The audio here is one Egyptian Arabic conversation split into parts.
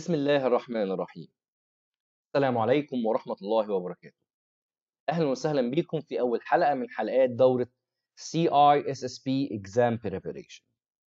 بسم الله الرحمن الرحيم السلام عليكم ورحمة الله وبركاته أهلا وسهلا بكم في أول حلقة من حلقات دورة CISSP Exam Preparation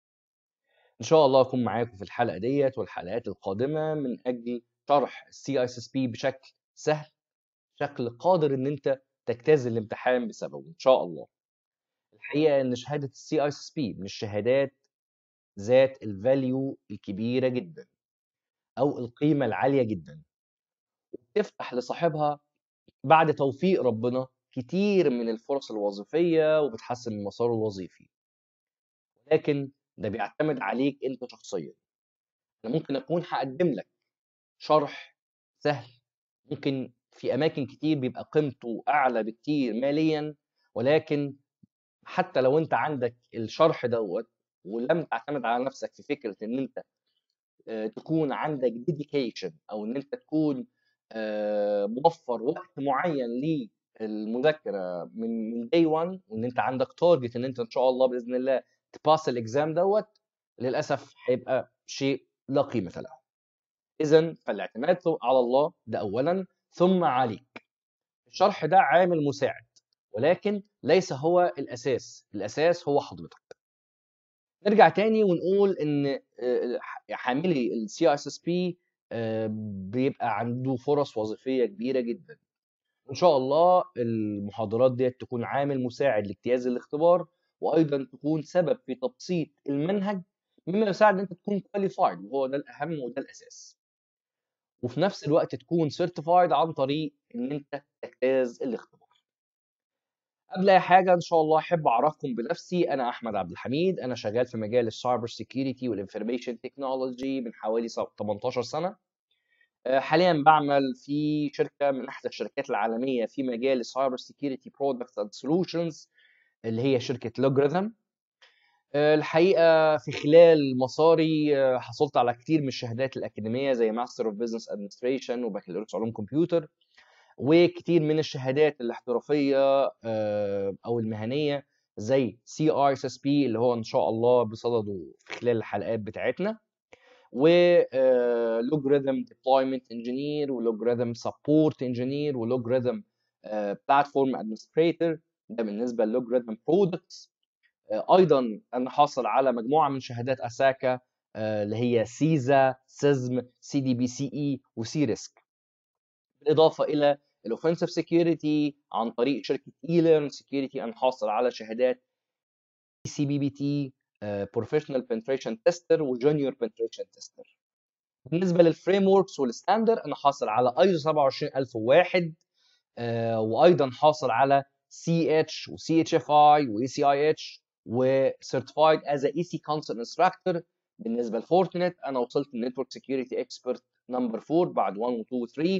إن شاء الله أكون معاكم في الحلقة ديت والحلقات القادمة من أجل شرح CISSP بشكل سهل شكل قادر إن أنت تجتاز الامتحان بسببه إن شاء الله الحقيقة إن شهادة CISSP من الشهادات ذات الفاليو الكبيرة جدا أو القيمة العالية جدا وبتفتح لصاحبها بعد توفيق ربنا كتير من الفرص الوظيفية وبتحسن من مساره الوظيفي ولكن ده بيعتمد عليك انت شخصيا انا ممكن اكون هقدم لك شرح سهل ممكن في اماكن كتير بيبقى قيمته اعلى بكتير ماليا ولكن حتى لو انت عندك الشرح دوت ولم تعتمد على نفسك في فكره ان انت آه، تكون عندك ديديكيشن او ان انت تكون آه، موفر وقت معين للمذاكره من من داي 1 وان انت عندك تارجت ان انت ان شاء الله باذن الله تباس الاكزام دوت للاسف هيبقى شيء لا قيمه له. اذا فالاعتماد على الله ده اولا ثم عليك. الشرح ده عامل مساعد ولكن ليس هو الاساس، الاساس هو حضرتك. نرجع تاني ونقول ان آه، حاملي السي اس اس بي بيبقى عنده فرص وظيفيه كبيره جدا ان شاء الله المحاضرات ديت تكون عامل مساعد لاجتياز الاختبار وايضا تكون سبب في تبسيط المنهج مما يساعد ان انت تكون كواليفايد وهو ده الاهم وده الاساس وفي نفس الوقت تكون سيرتيفايد عن طريق ان انت تجتاز الاختبار قبل اي حاجه ان شاء الله احب اعرفكم بنفسي انا احمد عبد الحميد انا شغال في مجال السايبر سيكيورتي والانفورميشن تكنولوجي من حوالي 18 سنه آه، حاليا بعمل في شركه من احدى الشركات العالميه في مجال السايبر سيكيورتي برودكتس اند سولوشنز اللي هي شركه لوجريثم الحقيقه في خلال مساري آه، حصلت على كتير من الشهادات الاكاديميه زي ماستر اوف بزنس ادمنستريشن وبكالوريوس علوم كمبيوتر وكتير من الشهادات الاحترافيه آه، او المهنيه زي سي اي اس اس بي اللي هو ان شاء الله بصدده في خلال الحلقات بتاعتنا ولوجريثم ديبلويمنت انجينير ولوجريثم سبورت انجينير ولوجريثم بلاتفورم ادمنستريتور ده بالنسبه للوجريثم برودكتس ايضا انا حاصل على مجموعه من شهادات اساكا آه، اللي هي سيزا سيزم سي دي بي سي اي وسي ريسك بالاضافه الى الاوفنسيف سكيورتي عن طريق شركه ايلرن سكيورتي انا حاصل على شهادات سي بي بي تي بروفيشنال بنتريشن تيستر وجونيور بنتريشن تيستر بالنسبه للفريم وركس والستاندر انا حاصل على ايزو 27001 آه، وايضا حاصل على سي اتش وسي اتش اف اي واي سي اي اتش وسيرتيفايد از اي سي كونسل انستراكتور بالنسبه لفورتنت انا وصلت النتورك سكيورتي اكسبرت نمبر 4 بعد 1 و 2 و 3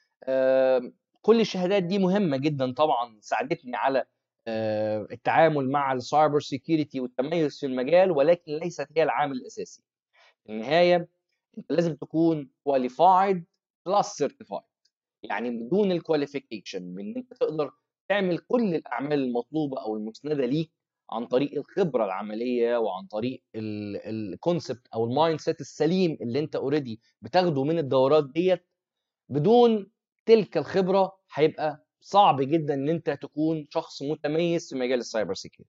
آه، كل الشهادات دي مهمه جدا طبعا ساعدتني على آه، التعامل مع السايبر سيكيورتي والتميز في المجال ولكن ليست هي العامل الاساسي في النهايه انت لازم تكون كواليفايد بلس سيرتيفايد يعني بدون الكواليفيكيشن من انت تقدر تعمل كل الاعمال المطلوبه او المسنده ليك عن طريق الخبره العمليه وعن طريق الكونسبت او المايند سيت السليم اللي انت اوريدي بتاخده من الدورات ديت بدون تلك الخبره هيبقى صعب جدا ان انت تكون شخص متميز في مجال السايبر سيكيورتي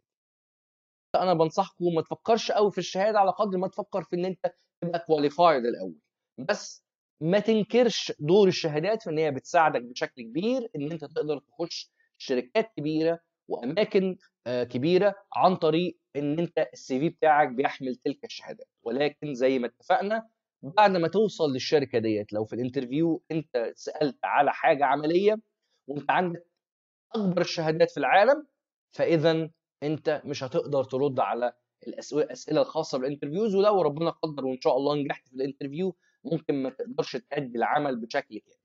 انا بنصحكم ما تفكرش قوي في الشهاده على قدر ما تفكر في ان انت تبقى كواليفايد الاول بس ما تنكرش دور الشهادات في ان هي بتساعدك بشكل كبير ان انت تقدر تخش شركات كبيره واماكن آه، كبيره عن طريق ان انت السي في بتاعك بيحمل تلك الشهادات ولكن زي ما اتفقنا بعد ما توصل للشركه ديت لو في الانترفيو انت سالت على حاجه عمليه وانت عندك اكبر الشهادات في العالم فاذا انت مش هتقدر ترد على الأسئلة- الاسئله الخاصه بالانترفيوز ولو ربنا قدر وان شاء الله نجحت في الانترفيو ممكن ما تقدرش تأدي العمل بشكل كامل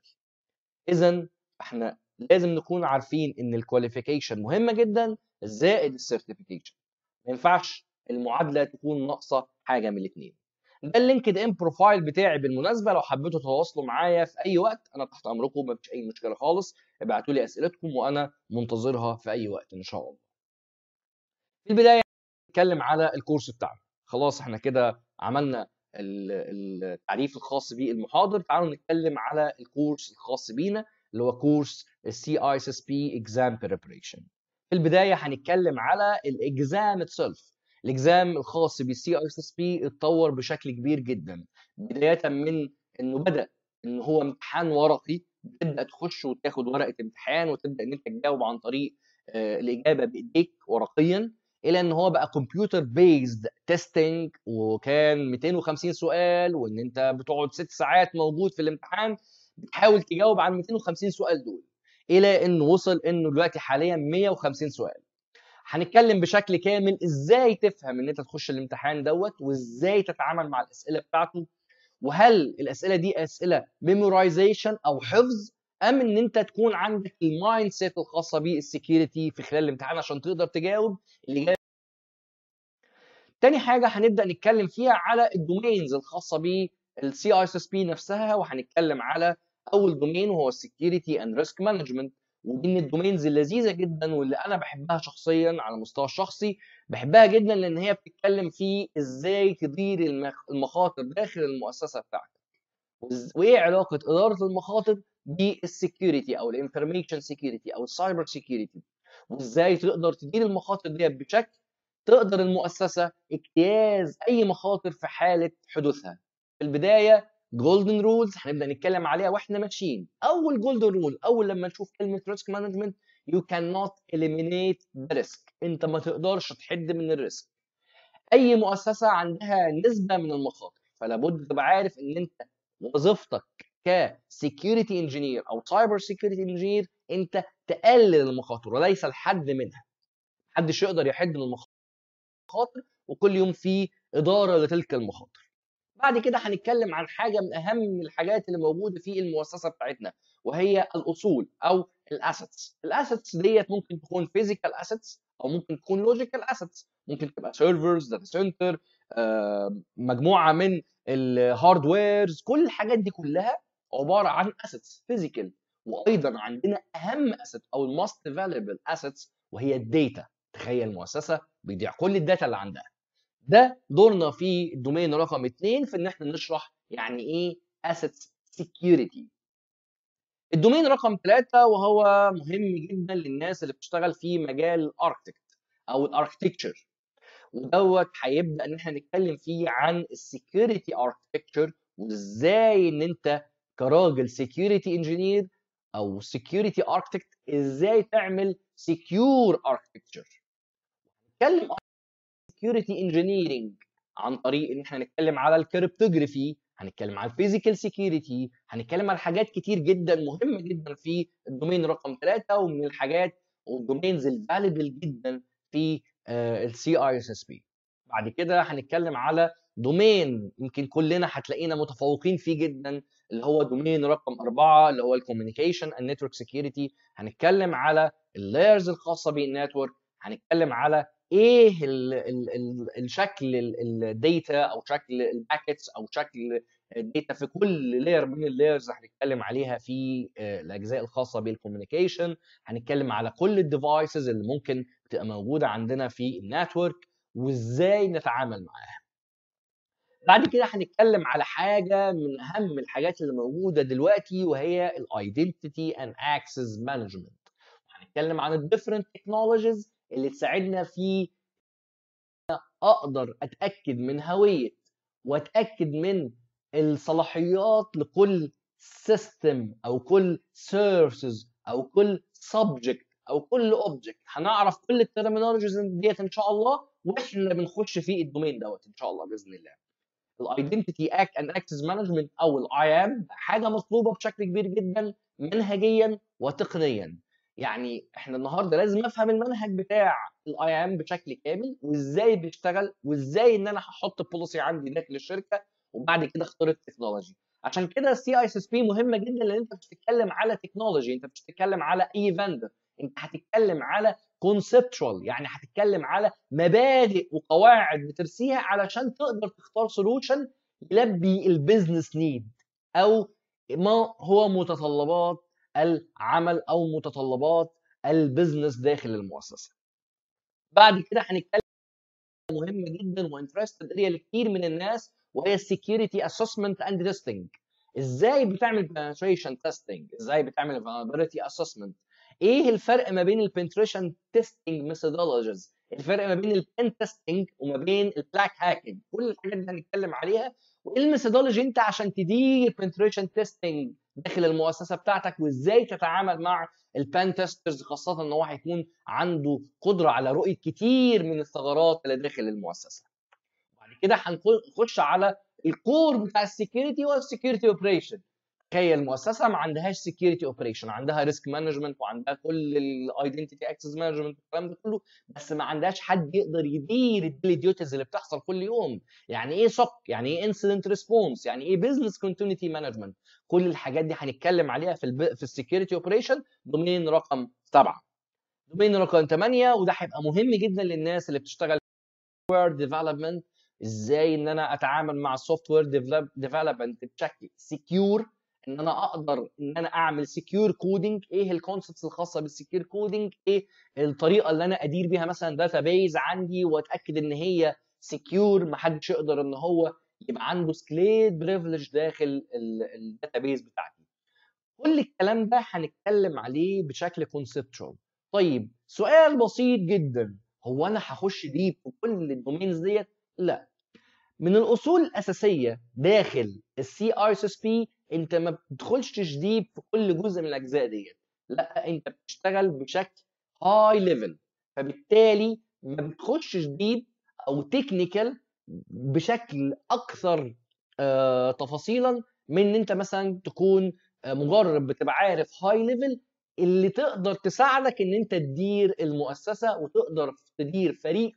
اذا احنا لازم نكون عارفين ان الكواليفيكيشن مهمه جدا زائد السيرتيفيكيشن ما ينفعش المعادله تكون ناقصه حاجه من الاثنين ده اللينكد ان بروفايل بتاعي بالمناسبه لو حبيتوا تتواصلوا معايا في اي وقت انا تحت امركم مفيش اي مشكله خالص ابعتوا لي اسئلتكم وانا منتظرها في اي وقت ان شاء الله في البدايه نتكلم على الكورس بتاعنا خلاص احنا كده عملنا التعريف الخاص بالمحاضر تعالوا نتكلم على الكورس الخاص بينا اللي هو كورس السي اي اس اس بي اكزام بريبريشن في البدايه هنتكلم على الاكزام اتسلف الاكزام الخاص بالسي اي اس اس بي اتطور بشكل كبير جدا بدايه من انه بدا ان هو امتحان ورقي تبدا تخش وتاخد ورقه امتحان وتبدا ان انت تجاوب عن طريق الاجابه بايديك ورقيا الى ان هو بقى كمبيوتر بيزد تيستنج وكان 250 سؤال وان انت بتقعد ست ساعات موجود في الامتحان بتحاول تجاوب عن 250 سؤال دول الى انه وصل انه دلوقتي حاليا 150 سؤال هنتكلم بشكل كامل ازاي تفهم ان انت تخش الامتحان دوت وازاي تتعامل مع الاسئله بتاعته وهل الاسئله دي اسئله ميمورايزيشن او حفظ ام ان انت تكون عندك المايند سيت الخاصه بالسكيورتي في خلال الامتحان عشان تقدر تجاوب الاجابه تاني حاجه هنبدا نتكلم فيها على الدومينز الخاصه بالسي اي اس اس بي نفسها وهنتكلم على اول دومين وهو السكيورتي اند ريسك مانجمنت ودي من الدومينز اللذيذه جدا واللي انا بحبها شخصيا على المستوى الشخصي بحبها جدا لان هي بتتكلم في ازاي تدير المخاطر داخل المؤسسه بتاعتك وايه علاقه اداره المخاطر بالسكيورتي او الانفورميشن سكيورتي او السايبر سكيورتي وازاي تقدر تدير المخاطر دي بشكل تقدر المؤسسه اجتياز اي مخاطر في حاله حدوثها في البدايه جولدن رولز هنبدا نتكلم عليها واحنا ماشيين اول جولدن رول اول لما نشوف كلمه ريسك مانجمنت يو كان نوت eliminate the risk انت ما تقدرش تحد من الريسك اي مؤسسه عندها نسبه من المخاطر فلا بد تبقى عارف ان انت وظيفتك كسكيورتي انجينير او سايبر سكيورتي انجينير انت تقلل المخاطر وليس الحد منها محدش يقدر يحد من المخاطر وكل يوم في اداره لتلك المخاطر بعد كده هنتكلم عن حاجه من اهم الحاجات اللي موجوده في المؤسسه بتاعتنا وهي الاصول او الاسيتس الاسيتس ديت ممكن تكون فيزيكال اسيتس او ممكن تكون لوجيكال اسيتس ممكن تبقى سيرفرز داتا سنتر مجموعه من الهاردويرز كل الحاجات دي كلها عباره عن اسيتس فيزيكال وايضا عندنا اهم اسيت او الماست فاليبل اسيتس وهي الداتا تخيل مؤسسه بيضيع كل الداتا اللي عندها ده دورنا في الدومين رقم اثنين في ان احنا نشرح يعني ايه اسيتس سكيورتي الدومين رقم ثلاثة وهو مهم جدا للناس اللي بتشتغل في مجال الاركتكت او الاركتكتشر ودوت هيبدا ان احنا نتكلم فيه عن السكيورتي اركتكتشر وازاي ان انت كراجل سكيورتي انجينير او سكيورتي اركتكت ازاي تعمل سكيور اركتكتشر نتكلم سكيورتي انجينيرنج عن طريق ان احنا نتكلم على الكريبتوجرافي هنتكلم على الفيزيكال سكيورتي هنتكلم على حاجات كتير جدا مهمه جدا في الدومين رقم ثلاثة ومن الحاجات والدومينز الفاليبل جدا في السي اي اس اس بي بعد كده هنتكلم على دومين يمكن كلنا هتلاقينا متفوقين فيه جدا اللي هو دومين رقم أربعة اللي هو الكوميونيكيشن اند نتورك سكيورتي هنتكلم على اللايرز الخاصه بالنتورك هنتكلم على ايه ال ال ال الشكل الداتا او شكل الباكيتس او شكل الداتا في كل لاير من اللايرز هنتكلم عليها في الاجزاء الخاصه بالكوميونيكيشن هنتكلم على كل الديفايسز اللي ممكن تبقى موجوده عندنا في النتورك وازاي نتعامل معاها بعد كده هنتكلم على حاجه من اهم الحاجات اللي موجوده دلوقتي وهي الايدنتيتي اند اكسس مانجمنت هنتكلم عن الديفرنت تكنولوجيز اللي تساعدنا في اقدر اتاكد من هويه واتاكد من الصلاحيات لكل سيستم او كل سيرفيسز او كل سبجكت او كل اوبجكت هنعرف كل الترمينولوجيز ديت ان شاء الله واحنا بنخش في الدومين دوت ان شاء الله باذن الله الايدنتيتي اكت اند اكسس مانجمنت او الاي ام حاجه مطلوبه بشكل كبير جدا منهجيا وتقنيا يعني احنا النهارده لازم افهم المنهج بتاع الاي ام بشكل كامل وازاي بيشتغل وازاي ان انا هحط بوليسي عندي داخل الشركه وبعد كده اختار التكنولوجي عشان كده السي اي اس اس بي مهمه جدا لان انت بتتكلم على تكنولوجي انت مش بتتكلم على اي فندر انت هتتكلم على كونسبتشوال يعني هتتكلم على مبادئ وقواعد بترسيها علشان تقدر تختار سولوشن يلبي البيزنس نيد او ما هو متطلبات العمل او متطلبات البيزنس داخل المؤسسه. بعد كده هنتكلم مهمه جدا وانترستد اريا لكتير من الناس وهي السكيورتي اسسمنت اند تيستنج ازاي بتعمل penetration تيستنج ازاي بتعمل vulnerability اسسمنت ايه الفرق ما بين البنتريشن تيستنج ميثودولوجيز الفرق ما بين البن تيستنج وما بين البلاك هاكينج كل الحاجات دي هنتكلم عليها وايه الميثودولوجي انت عشان تدير بنتريشن تيستنج داخل المؤسسه بتاعتك وازاي تتعامل مع البان تيسترز خاصه ان هو هيكون عنده قدره على رؤيه كتير من الثغرات اللي داخل المؤسسه. بعد كده هنخش على الكور بتاع السكيورتي والسكيورتي اوبريشن. تخيل مؤسسه ما عندهاش سكيورتي اوبريشن عندها ريسك مانجمنت وعندها كل الايدنتيتي اكسس مانجمنت والكلام ده كله بس ما عندهاش حد يقدر يدير الديلي ديوتيز اللي بتحصل كل يوم يعني ايه سوك يعني ايه انسيدنت ريسبونس يعني ايه بزنس كونتينيتي مانجمنت كل الحاجات دي هنتكلم عليها في الب... في السكيورتي اوبريشن دومين رقم سبعه دومين رقم 8 وده هيبقى مهم جدا للناس اللي بتشتغل وير ديفلوبمنت ازاي ان انا اتعامل مع السوفت وير ديفلوبمنت بشكل سكيور ان انا اقدر ان انا اعمل سكيور كودنج ايه الكونسبتس الخاصه بالسكيور كودنج ايه الطريقه اللي انا ادير بيها مثلا داتابيز عندي واتاكد ان هي سكيور ما حدش يقدر ان هو يبقى عنده سكليد بريفليج داخل الداتابيز بتاعتي كل الكلام ده هنتكلم عليه بشكل كونسبتشوال طيب سؤال بسيط جدا هو انا هخش ديب في كل الدومينز ديت لا من الاصول الاساسيه داخل السي ار اس اس بي انت ما بتدخلش ديب في كل جزء من الاجزاء ديت لا انت بتشتغل بشكل هاي ليفل فبالتالي ما بتخشش ديب او تكنيكال بشكل اكثر آه تفاصيلا من ان انت مثلا تكون آه مجرد بتبقى عارف هاي ليفل اللي تقدر تساعدك ان انت تدير المؤسسه وتقدر تدير فريق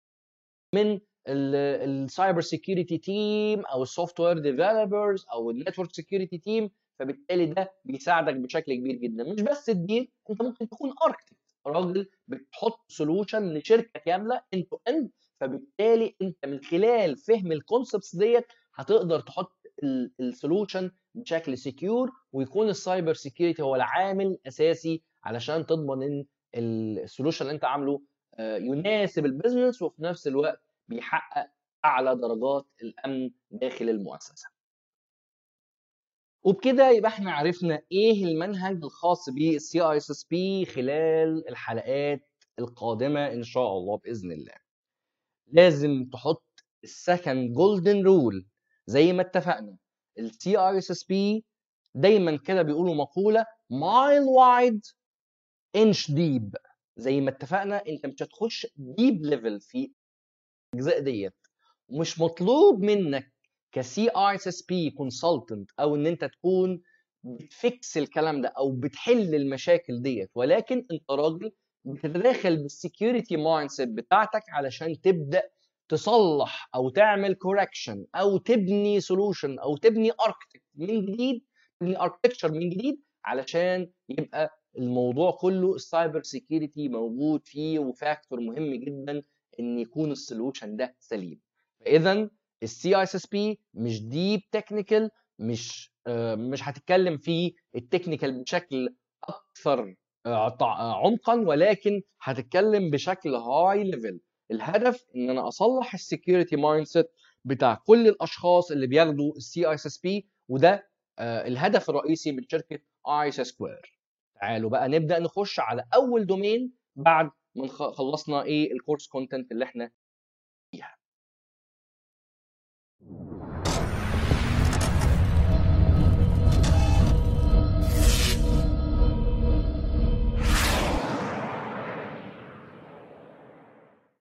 من السايبر سيكيورتي تيم او السوفت وير ديفلوبرز او النتورك سيكيورتي تيم فبالتالي ده بيساعدك بشكل كبير جدا مش بس تدير انت ممكن تكون اركتكت راجل بتحط سولوشن لشركه كامله انت تو اند فبالتالي انت من خلال فهم الكونسبتس ديت هتقدر تحط السولوشن بشكل سكيور ويكون السايبر سيكيورتي هو العامل الاساسي علشان تضمن ان السولوشن اللي انت عامله يناسب البيزنس وفي نفس الوقت بيحقق اعلى درجات الامن داخل المؤسسه. وبكده يبقى احنا عرفنا ايه المنهج الخاص بالسي اي اس اس بي خلال الحلقات القادمه ان شاء الله باذن الله. لازم تحط السكند جولدن رول زي ما اتفقنا السي اي اس اس بي دايما كده بيقولوا مقوله مايل وايد انش ديب زي ما اتفقنا انت مش هتخش ديب ليفل في الاجزاء ديت مش مطلوب منك كسي اي اس اس بي كونسلتنت او ان انت تكون بتفكس الكلام ده او بتحل المشاكل ديت ولكن انت راجل بتتداخل بالسكيورتي مايند سيت بتاعتك علشان تبدا تصلح او تعمل كوركشن او تبني سولوشن او تبني اركتكت من جديد تبني اركتكتشر من جديد علشان يبقى الموضوع كله السايبر سيكيورتي موجود فيه وفاكتور مهم جدا ان يكون السولوشن ده سليم فاذا السي اي اس اس بي مش ديب تكنيكال مش آه مش هتتكلم في التكنيكال بشكل اكثر آه عمقا ولكن هتتكلم بشكل هاي ليفل الهدف ان انا اصلح السكيورتي مايند سيت بتاع كل الاشخاص اللي بياخدوا السي اي اس اس بي وده آه الهدف الرئيسي من شركه اي اس سكوير تعالوا بقى نبدا نخش على اول دومين بعد ما خلصنا ايه الكورس كونتنت اللي احنا